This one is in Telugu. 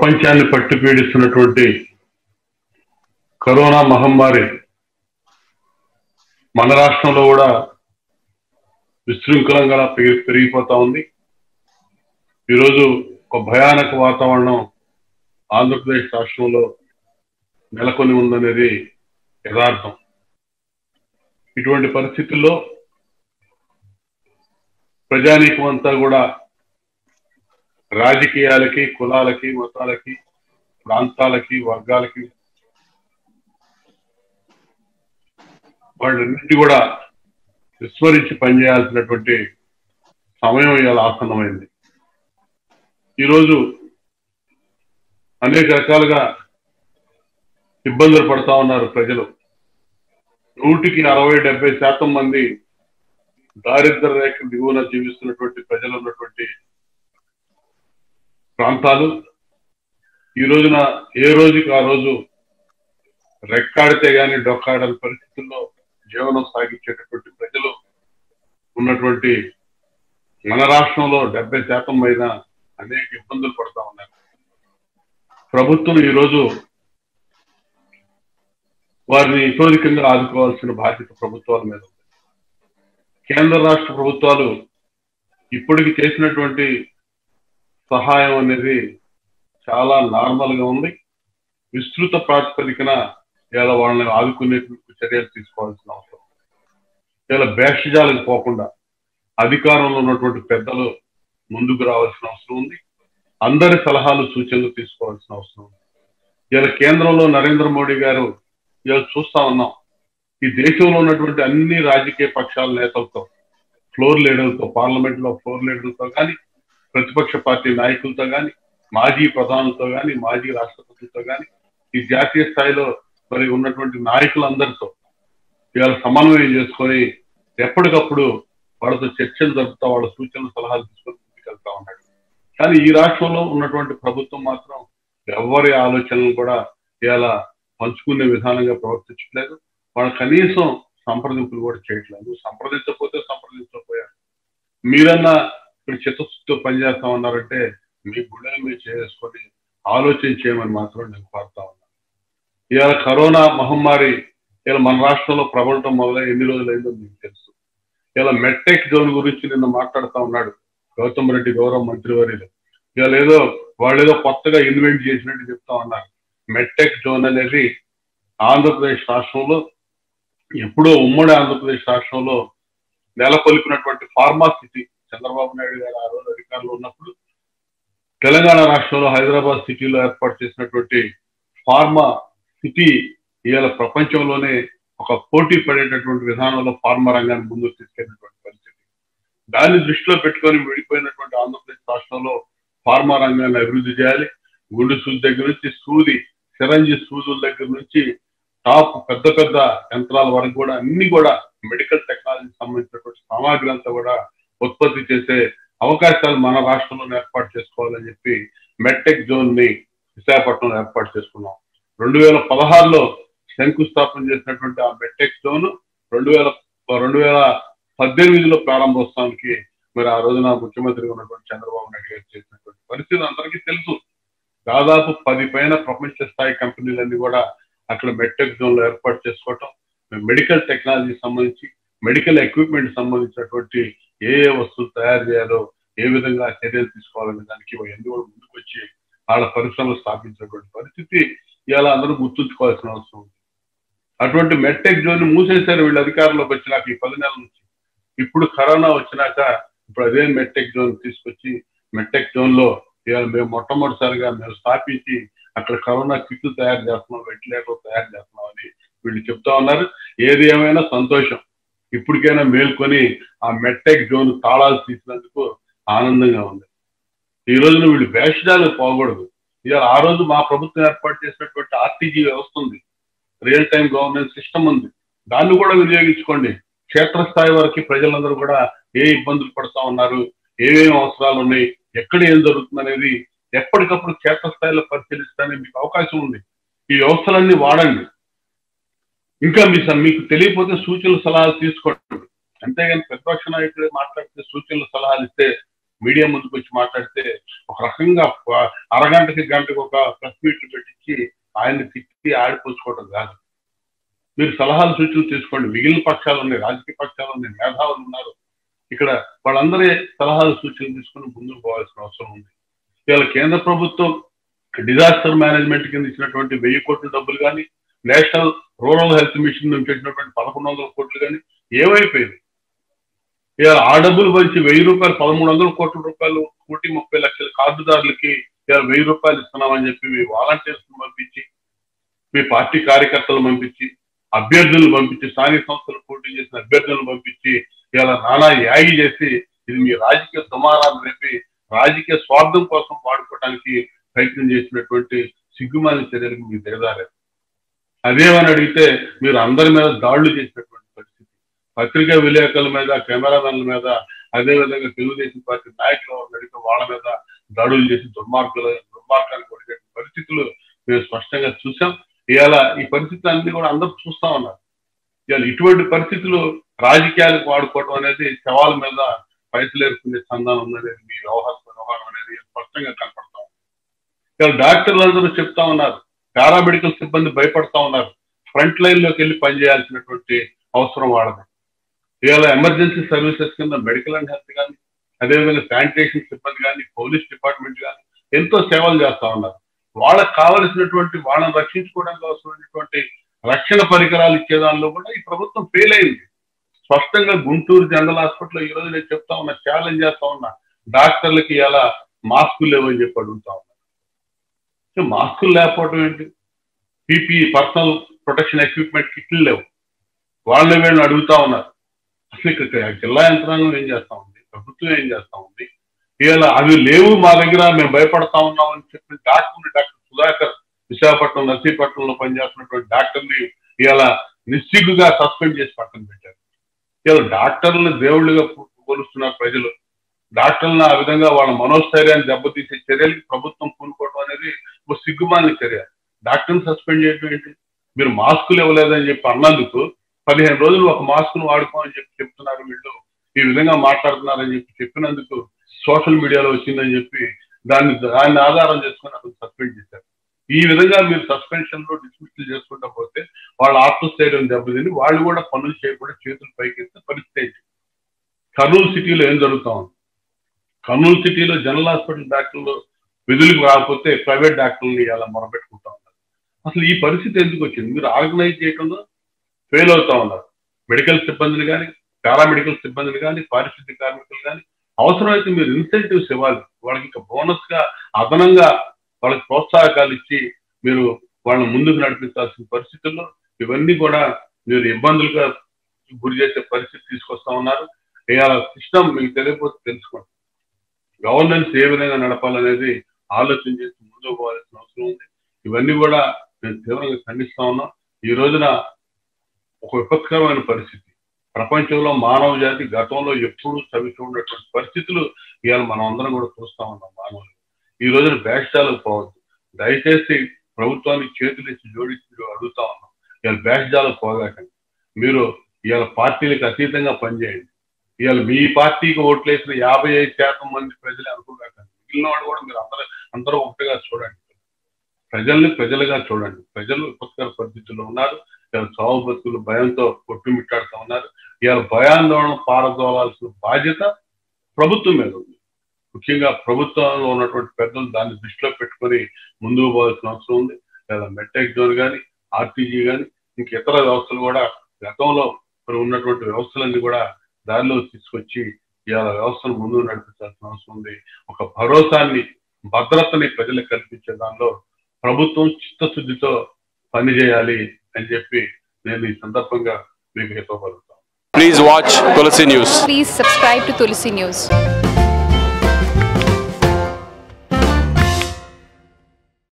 ప్రపంచాన్ని పట్టి పీడిస్తున్నటువంటి కరోనా మహమ్మారి మన రాష్ట్రంలో కూడా విశృంఖలంగా పెరిగి పెరిగిపోతా ఉంది ఈరోజు ఒక భయానక వాతావరణం ఆంధ్రప్రదేశ్ రాష్ట్రంలో నెలకొని ఉందనేది యథార్థం ఇటువంటి పరిస్థితుల్లో ప్రజానీకం అంతా కూడా రాజకీయాలకి కులాలకి మతాలకి ప్రాంతాలకి వర్గాలకి వాళ్ళన్నింటి కూడా విస్మరించి పనిచేయాల్సినటువంటి సమయం ఇవాళ ఆసన్నమైంది ఈరోజు అనేక రకాలుగా ఇబ్బందులు పడతా ఉన్నారు ప్రజలు నూటికి అరవై డెబ్బై శాతం మంది దారిద్ర రేఖ దిగువన జీవిస్తున్నటువంటి ప్రజలు ఉన్నటువంటి ప్రాంతాలు ఈ రోజున ఏ రోజుకి ఆ రోజు రెక్కాడితే గాని డొక్కాడని పరిస్థితుల్లో జీవనం సాగించేటటువంటి ప్రజలు ఉన్నటువంటి మన రాష్ట్రంలో డెబ్బై శాతం పైన అనేక ఇబ్బందులు పడతా ఉన్నారు ప్రభుత్వం ఈరోజు వారిని ఇతోధికంగా ఆదుకోవాల్సిన బాధ్యత ప్రభుత్వాల మీద ఉంది కేంద్ర రాష్ట్ర ప్రభుత్వాలు ఇప్పటికి చేసినటువంటి సహాయం అనేది చాలా నార్మల్ గా ఉంది విస్తృత ప్రాతిపదికన ఇలా వాళ్ళని ఆదుకునే చర్యలు తీసుకోవాల్సిన అవసరం ఇలా భేషజాలకు పోకుండా అధికారంలో ఉన్నటువంటి పెద్దలు ముందుకు రావాల్సిన అవసరం ఉంది అందరి సలహాలు సూచనలు తీసుకోవాల్సిన అవసరం ఉంది ఇలా కేంద్రంలో నరేంద్ర మోడీ గారు ఇలా చూస్తా ఉన్నాం ఈ దేశంలో ఉన్నటువంటి అన్ని రాజకీయ పక్షాల నేతలతో ఫ్లోర్ లీడర్లతో పార్లమెంట్ లో ఫ్లోర్ లీడర్లతో కానీ ప్రతిపక్ష పార్టీ నాయకులతో కానీ మాజీ ప్రధానులతో కానీ మాజీ రాష్ట్రపతితో కానీ ఈ జాతీయ స్థాయిలో మరి ఉన్నటువంటి నాయకులందరితో ఇవాళ సమన్వయం చేసుకొని ఎప్పటికప్పుడు వాళ్ళతో చర్చలు జరుపుతా వాళ్ళ సూచనలు సలహాలు తీసుకొని ముందుకెళ్తా ఉన్నాడు కానీ ఈ రాష్ట్రంలో ఉన్నటువంటి ప్రభుత్వం మాత్రం ఎవరి ఆలోచనలు కూడా ఇవాళ పంచుకునే విధానంగా ప్రవర్తించట్లేదు వాళ్ళు కనీసం సంప్రదింపులు కూడా చేయట్లేదు సంప్రదించకపోతే సంప్రదించకపోయారు మీరన్నా ఇక్కడ చిత్తశుద్ధితో పనిచేస్తా ఉన్నారంటే మీ గుండెలు మీరు చేసుకొని ఆలోచన చేయమని మాత్రం నేను కోరుతా ఉన్నాను ఇవాళ కరోనా మహమ్మారి ఇలా మన రాష్ట్రంలో ప్రబలటం మొదలై ఎన్ని రోజులైందో మీకు తెలుసు ఇలా మెట్టెక్ జోన్ గురించి నిన్న మాట్లాడుతా ఉన్నాడు గౌతమ్ రెడ్డి గౌరవ మంత్రివర్యులు ఇవాళ ఏదో వాళ్ళు ఏదో కొత్తగా ఇన్వెంట్ చేసినట్టు చెప్తా ఉన్నారు మెట్టెక్ జోన్ అనేది ఆంధ్రప్రదేశ్ రాష్ట్రంలో ఎప్పుడో ఉమ్మడి ఆంధ్రప్రదేశ్ రాష్ట్రంలో నెలకొల్పినటువంటి ఫార్మా సిటీ చంద్రబాబు నాయుడు గారు ఆ రోజు అధికారంలో ఉన్నప్పుడు తెలంగాణ రాష్ట్రంలో హైదరాబాద్ సిటీలో ఏర్పాటు చేసినటువంటి ఫార్మా సిటీ ఇవాళ ప్రపంచంలోనే ఒక పోటీ పడేటటువంటి విధానంలో ఫార్మా రంగాన్ని ముందుకు తీసుకెళ్ళినటువంటి పరిస్థితి దాన్ని దృష్టిలో పెట్టుకొని విడిపోయినటువంటి ఆంధ్రప్రదేశ్ రాష్ట్రంలో ఫార్మా రంగాన్ని అభివృద్ధి చేయాలి గుండె సూది దగ్గర నుంచి సూది సిరంజి సూదుల దగ్గర నుంచి టాప్ పెద్ద పెద్ద యంత్రాల వరకు కూడా అన్ని కూడా మెడికల్ టెక్నాలజీకి సంబంధించినటువంటి సామాగ్రి అంతా కూడా ఉత్పత్తి చేసే అవకాశాలు మన రాష్ట్రంలో ఏర్పాటు చేసుకోవాలని చెప్పి మెట్టెక్ జోన్ ని విశాఖపట్నంలో ఏర్పాటు చేసుకున్నాం రెండు వేల పదహారులో శంకుస్థాపన చేసినటువంటి ఆ మెట్టెక్ జోన్ రెండు వేల రెండు వేల పద్దెనిమిదిలో ప్రారంభోత్సవానికి మరి ఆ రోజున ముఖ్యమంత్రిగా ఉన్నటువంటి చంద్రబాబు నాయుడు గారు చేసినటువంటి పరిస్థితి అందరికీ తెలుసు దాదాపు పది పైన ప్రపంచ స్థాయి కంపెనీలన్నీ కూడా అక్కడ మెట్టెక్ జోన్ లో ఏర్పాటు చేసుకోవటం మెడికల్ టెక్నాలజీ సంబంధించి మెడికల్ ఎక్విప్మెంట్ సంబంధించినటువంటి ఏ ఏ వస్తువులు తయారు చేయాలో ఏ విధంగా చర్యలు తీసుకోవాలనే దానికి ఎన్ని కూడా ముందుకు వచ్చి వాళ్ళ పరిశ్రమలు స్థాపించినటువంటి పరిస్థితి ఇవాళ అందరూ గుర్తుంచుకోవాల్సిన అవసరం ఉంది అటువంటి మెట్టెక్ జోన్ మూసేశారు వీళ్ళు అధికారంలోకి వచ్చినాక ఈ పది నెలల నుంచి ఇప్పుడు కరోనా వచ్చినాక ఇప్పుడు అదే మెట్టెక్ జోన్ తీసుకొచ్చి మెట్టెక్ జోన్ లో ఇవాళ మేము మొట్టమొదటిసారిగా మేము స్థాపించి అక్కడ కరోనా కిట్లు తయారు చేస్తున్నాం వెంటిలేటర్ తయారు చేస్తున్నాం అని వీళ్ళు చెప్తా ఉన్నారు ఏది ఏమైనా సంతోషం ఇప్పటికైనా మేల్కొని ఆ మెట్టెక్ జోన్ తాళాలు తీసినందుకు ఆనందంగా ఉంది ఈ రోజున వీళ్ళు వేషాలు పోకూడదు ఇవాళ ఆ రోజు మా ప్రభుత్వం ఏర్పాటు చేసినటువంటి ఆర్టీజీ వ్యవస్థ ఉంది రియల్ టైం గవర్నెన్స్ సిస్టమ్ ఉంది దాన్ని కూడా వినియోగించుకోండి క్షేత్రస్థాయి వరకు ప్రజలందరూ కూడా ఏ ఇబ్బందులు పడుతూ ఉన్నారు ఏమేమి అవసరాలు ఉన్నాయి ఎక్కడ ఏం జరుగుతుంది అనేది ఎప్పటికప్పుడు క్షేత్రస్థాయిలో పరిశీలిస్తానికి మీకు అవకాశం ఉంది ఈ వ్యవస్థలన్నీ వాడండి ఇంకా మీ మీకు తెలియకపోతే సూచనలు సలహాలు తీసుకోండి అంతేగాని ప్రతిపక్ష నాయకుడు మాట్లాడితే సూచనలు సలహాలు ఇస్తే మీడియా ముందుకు వచ్చి మాట్లాడితే ఒక రకంగా ప- అరగంటకి గంటకి ఒక ప్రెస్ మీట్లు పెట్టించి ఆయన్ని తిట్టి ఆడిపోసుకోవడం కాదు మీరు సలహాలు సూచనలు తీసుకోండి మిగిలిన పక్షాలు ఉన్నాయి రాజకీయ పక్షాలు ఉన్నాయి మేధావులు ఉన్నారు ఇక్కడ వాళ్ళందరి సలహాలు సూచనలు తీసుకుని ముందుకు పోవాల్సిన అవసరం ఉంది ఇవాళ కేంద్ర ప్రభుత్వం డిజాస్టర్ మేనేజ్మెంట్ కింద ఇచ్చినటువంటి వెయ్యి కోట్ల డబ్బులు కానీ నేషనల్ రూరల్ హెల్త్ మిషన్ నుంచి ఇచ్చినటువంటి పదకొండు వందల కోట్లు కానీ ఏమైపోయింది ఇవాళ ఆ డబ్బులు పంచి వెయ్యి రూపాయలు పదమూడు వందల కోట్ల రూపాయలు కోటి ముప్పై లక్షల కార్డుదారులకి ఇవాళ వెయ్యి రూపాయలు ఇస్తున్నామని చెప్పి మీ వాలంటీర్స్ పంపించి మీ పార్టీ కార్యకర్తలు పంపించి అభ్యర్థులను పంపించి స్థానిక సంస్థలు పోటీ చేసిన అభ్యర్థులను పంపించి ఇలా నానా యాగి చేసి ఇది మీ రాజకీయ దుమారాన్ని రేపి రాజకీయ స్వార్థం కోసం వాడుకోవడానికి ప్రయత్నం చేసినటువంటి సిగ్గుమాని చర్యలకు మీరు దిగదారారు అదేమని అడిగితే మీరు అందరి మీద దాడులు చేసినటువంటి పరిస్థితి పత్రికా విలేకరుల మీద కెమెరామెన్ల మీద అదేవిధంగా తెలుగుదేశం పార్టీ నాయకులు ఎవరు అడిగితే వాళ్ళ మీద దాడులు చేసి దుర్మార్గులు దుర్మార్గానికి ఒడిగే పరిస్థితులు మేము స్పష్టంగా చూసాం ఇవాళ ఈ పరిస్థితి అన్ని కూడా అందరూ చూస్తా ఉన్నారు ఇవాళ ఇటువంటి పరిస్థితులు రాజకీయాలకు వాడుకోవడం అనేది శవాల మీద పైసలు ఏరుకునే సంధానం ఉన్నది మీ వ్యవహార వ్యవహారం అనేది స్పష్టంగా కనపడతా ఉంది ఇవాళ డాక్టర్లు అందరూ చెప్తా ఉన్నారు పారామెడికల్ సిబ్బంది భయపడతా ఉన్నారు ఫ్రంట్ లైన్ లోకి వెళ్ళి పనిచేయాల్సినటువంటి అవసరం వాడదు ఇవాళ ఎమర్జెన్సీ సర్వీసెస్ కింద మెడికల్ అండ్ హెల్త్ కానీ అదేవిధంగా శానిటేషన్ సిబ్బంది కానీ పోలీస్ డిపార్ట్మెంట్ కానీ ఎంతో సేవలు చేస్తా ఉన్నారు వాళ్ళకి కావలసినటువంటి వాళ్ళని రక్షించుకోవడానికి అవసరమైనటువంటి రక్షణ పరికరాలు ఇచ్చే దానిలో కూడా ఈ ప్రభుత్వం ఫెయిల్ అయింది స్పష్టంగా గుంటూరు జనరల్ హాస్పిటల్ ఈ రోజు నేను చెప్తా ఉన్నా ఛాలెంజ్ చేస్తా ఉన్నా డాక్టర్లకి ఇలా మాస్కులు లేవని చెప్పి అడుగుతా ఉన్నా సో మాస్కులు లేకపోవడం ఏంటి పీపీ పర్సనల్ ప్రొటెక్షన్ ఎక్విప్మెంట్ కిట్లు లేవు వాళ్ళని వీళ్ళని అడుగుతా ఉన్నారు అసలు ఇక్కడ జిల్లా యంత్రాంగం ఏం చేస్తా ఉంది ప్రభుత్వం ఏం చేస్తా ఉంది ఇవాళ అవి లేవు మా దగ్గర మేము భయపడతా ఉన్నాం అని చెప్పి డాక్టర్ డాక్టర్ సుధాకర్ విశాఖపట్నం నర్సీపట్నంలో పనిచేస్తున్నటువంటి డాక్టర్ని ఇవాళ నిస్సిగ్గుగా సస్పెండ్ చేసి పక్కన పెట్టారు ఇవాళ డాక్టర్లను దేవుళ్ళుగా కొలుస్తున్నారు ప్రజలు డాక్టర్లను ఆ విధంగా వాళ్ళ మనోస్థైర్యాన్ని దెబ్బతీసే చర్యలకి ప్రభుత్వం పూనుకోవడం అనేది ఒక సిగ్గుమాలిన చర్య డాక్టర్ని సస్పెండ్ చేయడం ఏంటి మీరు మాస్కులు ఇవ్వలేదని చెప్పి అన్నందుకు పదిహేను రోజులు ఒక మాస్కును వాడుకోమని చెప్పి చెప్తున్నారు వీళ్ళు ఈ విధంగా మాట్లాడుతున్నారని చెప్పి చెప్పినందుకు సోషల్ మీడియాలో వచ్చిందని చెప్పి దాన్ని దాన్ని ఆధారం చేసుకుని అతను సస్పెండ్ చేశారు ఈ విధంగా మీరు సస్పెన్షన్ లో డిస్మిస్లు చేసుకుంటా పోతే వాళ్ళ ఆత్మస్థైర్యం దెబ్బతిని వాళ్ళు కూడా పనులు చేయకుండా చేతులు పైకెత్తే పరిస్థితి ఏంటి కర్నూలు సిటీలో ఏం జరుగుతా ఉంది కర్నూలు సిటీలో జనరల్ హాస్పిటల్ డాక్టర్లు విధులకు రాకపోతే ప్రైవేట్ డాక్టర్లు ఇలా మొరపెట్టుకుంటా ఉన్నారు అసలు ఈ పరిస్థితి ఎందుకు వచ్చింది మీరు ఆర్గనైజ్ చేయడంలో ఫెయిల్ అవుతా ఉన్నారు మెడికల్ సిబ్బందిని కానీ పారామెడికల్ సిబ్బందిని కానీ పారిశుద్ధ్య కార్మికులు కానీ అవసరమైతే మీరు ఇన్సెంటివ్స్ ఇవ్వాలి వాళ్ళకి ఇంకా బోనస్ గా అదనంగా వాళ్ళకి ప్రోత్సాహకాలు ఇచ్చి మీరు వాళ్ళని ముందుకు నడిపించాల్సిన పరిస్థితుల్లో ఇవన్నీ కూడా మీరు ఇబ్బందులుగా గురి చేసే పరిస్థితి తీసుకొస్తా ఉన్నారు ఇవాళ సిస్టమ్ మీకు తెలియకపోతే తెలుసుకోండి గవర్నెన్స్ ఏ విధంగా నడపాలనేది ఆలోచన చేసి ముందుకు పోవాల్సిన అవసరం ఉంది ఇవన్నీ కూడా నేను తీవ్రంగా ఖండిస్తా ఉన్నాం ఈ రోజున ఒక విపత్కరమైన పరిస్థితి ప్రపంచంలో మానవ జాతి గతంలో ఎప్పుడూ చవి చూడనటువంటి పరిస్థితులు ఇవాళ మనం అందరం కూడా చూస్తా ఉన్నాం మానవులు ఈ రోజున బ్యాష్టాలకు పోవద్దు దయచేసి ప్రభుత్వానికి చేతులు ఇచ్చి జోడించి అడుగుతా ఉన్నాం ఇవాళ బ్యాష్జాలకు పోగాకండి మీరు ఇవాళ పార్టీలకు అతీతంగా పనిచేయండి ఇవాళ మీ పార్టీకి ఓట్లేసిన యాభై ఐదు శాతం మంది ప్రజలే అనుకోగాకండి మిగిలిన వాళ్ళు కూడా మీరు అందరూ అందరూ ఒకటిగా చూడండి ప్రజల్ని ప్రజలుగా చూడండి ప్రజలు విపత్కర పరిస్థితుల్లో ఉన్నారు ఇవాళ చావు బతుకులు భయంతో కొట్టుమిట్టాడుతూ ఉన్నారు ఇవాళ భయాందోళన పారదోలాల్సిన బాధ్యత ప్రభుత్వం మీద ఉంది ముఖ్యంగా ప్రభుత్వంలో ఉన్నటువంటి పెద్దలు దాన్ని దృష్టిలో పెట్టుకొని ముందుకు పోవాల్సిన అవసరం ఉంది లేదా మెట్టెక్ జోన్ కానీ ఆర్టీజీ కానీ ఇంక ఇతర వ్యవస్థలు కూడా గతంలో ఇప్పుడు ఉన్నటువంటి వ్యవస్థలన్నీ కూడా దారిలో తీసుకొచ్చి ఇవాళ వ్యవస్థను ముందుకు నడిపించాల్సిన అవసరం ఉంది ఒక భరోసాన్ని భద్రతని ప్రజలకు కల్పించే దానిలో ప్రభుత్వం చిత్తశుద్ధితో పనిచేయాలి అని చెప్పి నేను ఈ సందర్భంగా మీకు చెప్పగలుగుతాను Please watch Tulsi News. Please subscribe to Tulsi News.